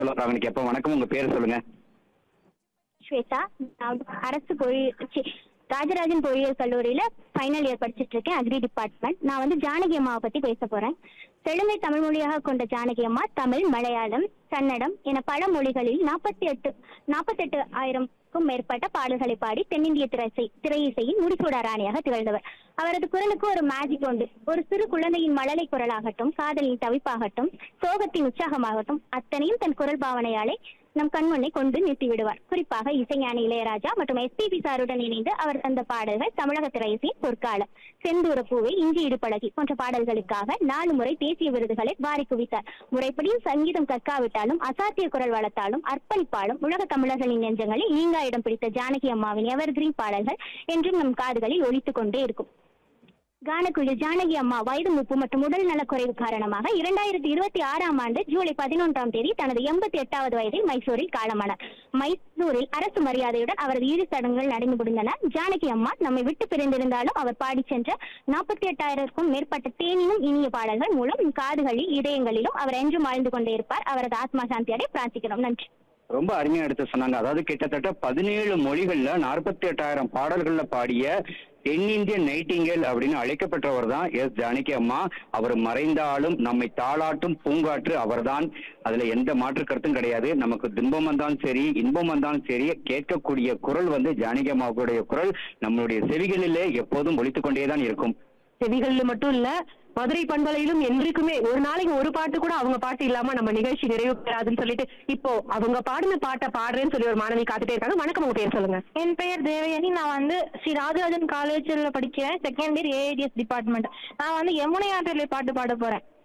சொல்லுறாங்க கேட்போம் வணக்கம் உங்க பேர் சொல்லுங்க ஸ்வேதா நான் வந்து அரசு பொறியியல் சி, ராஜராஜன் பொறியியல் கல்லூரியில ஃபைனல் இயர் படிச்சிட்டு இருக்கேன் அக்ரி டிபார்ட்மெண்ட் நான் வந்து ஜானகி அம்மாவை பத்தி பேச போறேன் செழுமை தமிழ் மொழியாக கொண்ட ஜானகி அம்மா தமிழ் மலையாளம் கன்னடம் என பல மொழிகளில் நாற்பத்தி எட்டு நாற்பத்தெட்டு ஆயிரம்க்கும் மேற்பட்ட பாடல்களை பாடி தென்னிந்திய திரைசை திரையிசையின் முடிசூடா ராணியாக திகழ்ந்தவர் அவரது குரலுக்கு ஒரு மேஜிக் உண்டு ஒரு சிறு குழந்தையின் மழலை குரலாகட்டும் காதலின் தவிப்பாகட்டும் சோகத்தின் உற்சாகமாகட்டும் அத்தனையும் தன் குரல் பாவனையாலே நம் கண்முன்னே கொண்டு நிறுத்தி விடுவார் குறிப்பாக இசைஞானி இளையராஜா மற்றும் எஸ்பிபி சாருடன் இணைந்து அவர் தந்த பாடல்கள் தமிழக திரையிசையின் பொற்கால செந்தூர பூவை இஞ்சி இடுப்பழகி போன்ற பாடல்களுக்காக நாலு முறை தேசிய விருதுகளை வாரி குவித்தார் முறைப்படி சங்கீதம் கற்காவிட்டாலும் அசாத்திய குரல் வளர்த்தாலும் அர்ப்பணிப்பாலும் உலக தமிழர்களின் நெஞ்சங்களில் நீங்கா இடம் பிடித்த ஜானகி அம்மாவின் எவர்கிரீன் பாடல்கள் என்றும் நம் காதுகளில் ஒலித்துக் கொண்டே இருக்கும் கானக்குழு ஜானகி அம்மா வயது மூப்பு மற்றும் உடல் நலக்குறைவு காரணமாக இரண்டாயிரத்தி இருபத்தி ஆறாம் ஆண்டு ஜூலை பதினொன்றாம் தேதி தனது எண்பத்தி எட்டாவது வயதில் மைசூரில் காலமானார் மைசூரில் அரசு மரியாதையுடன் அவரது இறுதிச் சடங்குகள் நடந்து முடிந்தன ஜானகி அம்மா நம்மை விட்டு பிரிந்திருந்தாலும் அவர் பாடிச் சென்ற நாற்பத்தி எட்டாயிரக்கும் மேற்பட்ட தேனினும் இனிய பாடல்கள் மூலம் நம் காதுகளில் இதயங்களிலும் அவர் என்றும் வாழ்ந்து கொண்டே இருப்பார் அவரது ஆத்மா சாந்தி அடைய பிரார்த்திக்கிறோம் நன்றி ரொம்ப அருமையா எடுத்து சொன்னாங்க அதாவது கிட்டத்தட்ட பதினேழு மொழிகள்ல நாற்பத்தி எட்டாயிரம் பாடல்கள்ல பாடிய தென்னிந்திய நைட்டிங்கேல் அப்படின்னு அழைக்கப்பட்டவர் தான் எஸ் ஜானகி அம்மா அவர் மறைந்தாலும் நம்மை தாளாட்டும் பூங்காற்று அவர்தான் அதுல எந்த மாற்று கருத்தும் கிடையாது நமக்கு துன்பம் வந்தாலும் சரி இன்பம் வந்தாலும் சரி கேட்கக்கூடிய குரல் வந்து ஜானகி அம்மாவுடைய குரல் நம்மளுடைய செவிகளிலே எப்போதும் ஒலித்துக் கொண்டேதான் இருக்கும் செவிகள்ல மட்டும் இல்ல மதுரை பண்பலையிலும் என்றைக்குமே ஒரு நாளைக்கு ஒரு பாட்டு கூட அவங்க பாட்டு இல்லாம நம்ம நிகழ்ச்சி நிறைவு பெறாதுன்னு சொல்லிட்டு இப்போ அவங்க பாடின பாட்டை பாடுறேன்னு சொல்லி ஒரு மாணவி காத்துட்டே இருக்காங்க வணக்கம் உங்க பேர் சொல்லுங்க என் பெயர் தேவயானி நான் வந்து ஸ்ரீ ராஜராஜன் காலேஜில் படிக்கிறேன் செகண்ட் இயர் ஏஐடிஎஸ் டிபார்ட்மெண்ட் நான் வந்து யமுனை ஆற்றிலே பாட்டு பாட போறேன்